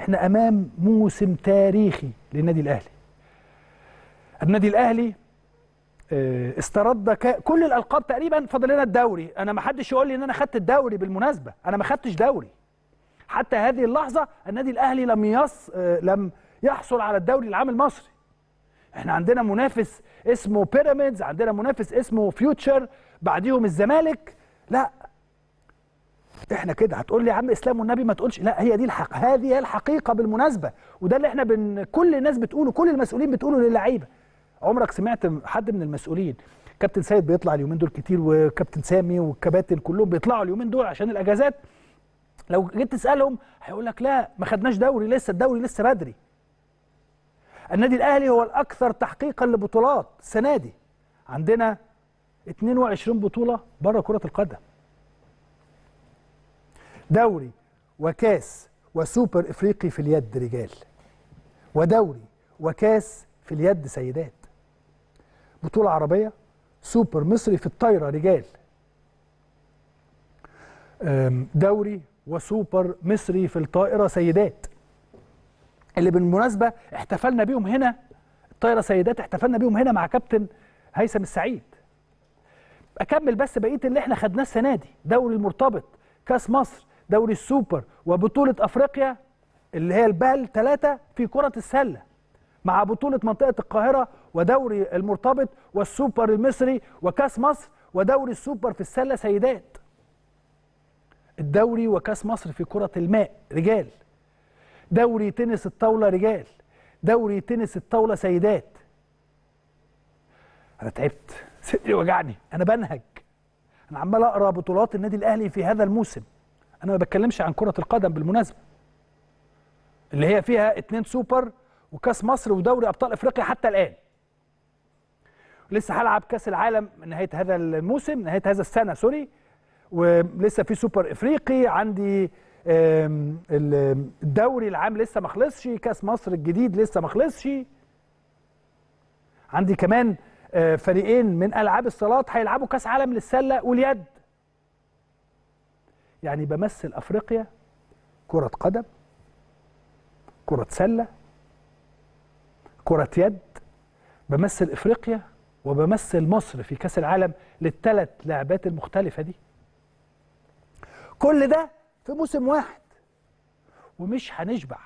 احنا امام موسم تاريخي للنادي الاهلي النادي الاهلي آه، استرد ك- كل الالقاب تقريبا فاضل لنا الدوري انا ما حدش يقول لي ان انا خدت الدوري بالمناسبه انا ما خدتش دوري حتى هذه اللحظه النادي الاهلي لم يص آه، لم يحصل على الدوري العام المصري احنا عندنا منافس اسمه بيراميدز عندنا منافس اسمه فيوتشر بعديهم الزمالك لا احنا كده هتقول لي يا عم اسلام والنبي ما تقولش لا هي دي الحق هذه هي الحقيقه بالمناسبه وده اللي احنا بن كل الناس بتقوله كل المسؤولين بتقوله للعيبه عمرك سمعت حد من المسؤولين كابتن سيد بيطلع اليومين دول كتير وكابتن سامي والكباتن كلهم بيطلعوا اليومين دول عشان الاجازات لو جيت تسالهم هيقول لك لا ما خدناش دوري لسه الدوري لسه بدري النادي الاهلي هو الاكثر تحقيقا لبطولات السنه دي عندنا 22 بطوله بره كره القدم دوري وكاس وسوبر افريقي في اليد رجال ودوري وكاس في اليد سيدات بطوله عربيه سوبر مصري في الطايره رجال أم، دوري وسوبر مصري في الطائره سيدات اللي بالمناسبه احتفلنا بيهم هنا الطايره سيدات احتفلنا بيهم هنا مع كابتن هيثم السعيد اكمل بس بقيه اللي احنا خدناه السنه دي دوري المرتبط كاس مصر دوري السوبر وبطوله افريقيا اللي هي البال ثلاثه في كره السله مع بطوله منطقه القاهره ودوري المرتبط والسوبر المصري وكاس مصر ودوري السوبر في السله سيدات الدوري وكاس مصر في كره الماء رجال دوري تنس الطاوله رجال دوري تنس الطاوله سيدات انا تعبت صدري وجعني انا بنهج انا عمال اقرا بطولات النادي الاهلي في هذا الموسم انا ما بتكلمش عن كره القدم بالمناسبه اللي هي فيها اتنين سوبر وكاس مصر ودوري ابطال افريقيا حتى الان لسه هلعب كاس العالم نهايه هذا الموسم نهايه هذا السنه سوري ولسه في سوبر افريقي عندي آم، ال- الدوري العام لسه ما خلصش كاس مصر الجديد لسه ما خلصش عندي كمان آه، فريقين من العاب الصالات هيلعبوا كاس عالم للسله واليد يعني بمثل افريقيا كره قدم كره سله كره يد بمثل افريقيا وبمثل مصر في كاس العالم للثلاث لعبات المختلفه دي كل ده في موسم واحد ومش هنشبع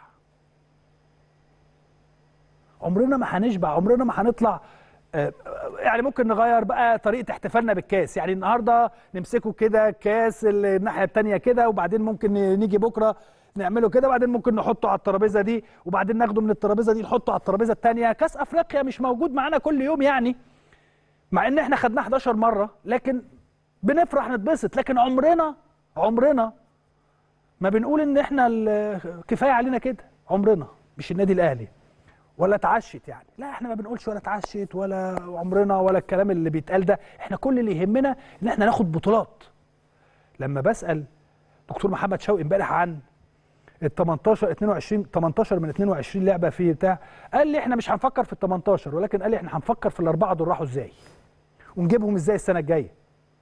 عمرنا ما هنشبع عمرنا ما هنطلع آه، يعني ممكن نغير بقى طريقه احتفالنا بالكاس يعني النهارده نمسكه كده كاس الناحيه الثانيه كده وبعدين ممكن نيجي بكره نعمله كده وبعدين ممكن نحطه على الترابيزه دي وبعدين ناخده من الترابيزه دي نحطه على الترابيزه الثانيه كاس افريقيا مش موجود معانا كل يوم يعني مع ان احنا خدناه 11 مره لكن بنفرح نتبسط لكن عمرنا عمرنا ما بنقول ان احنا ال- كفايه علينا كده عمرنا مش النادي الاهلي ولا اتعشت يعني لا احنا ما بنقولش ولا اتعشت ولا عمرنا ولا الكلام اللي بيتقال ده احنا كل اللي يهمنا ان احنا ناخد بطولات لما بسال دكتور محمد شوقي امبارح عن ال 18 22 18 من 22 لعبه في بتاع قال لي احنا مش هنفكر في ال 18 ولكن قال لي احنا هنفكر في الاربعه دول راحوا ازاي ونجيبهم ازاي السنه الجايه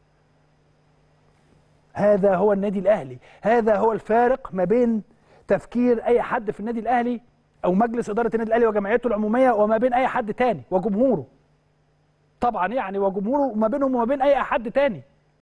هذا هو النادي الاهلي هذا هو الفارق ما بين تفكير اي حد في النادي الاهلي او مجلس اداره النادي الاهلي وجمعيته العموميه وما بين اي حد تاني وجمهوره طبعا يعني وجمهوره وما بينهم وما بين اي حد تاني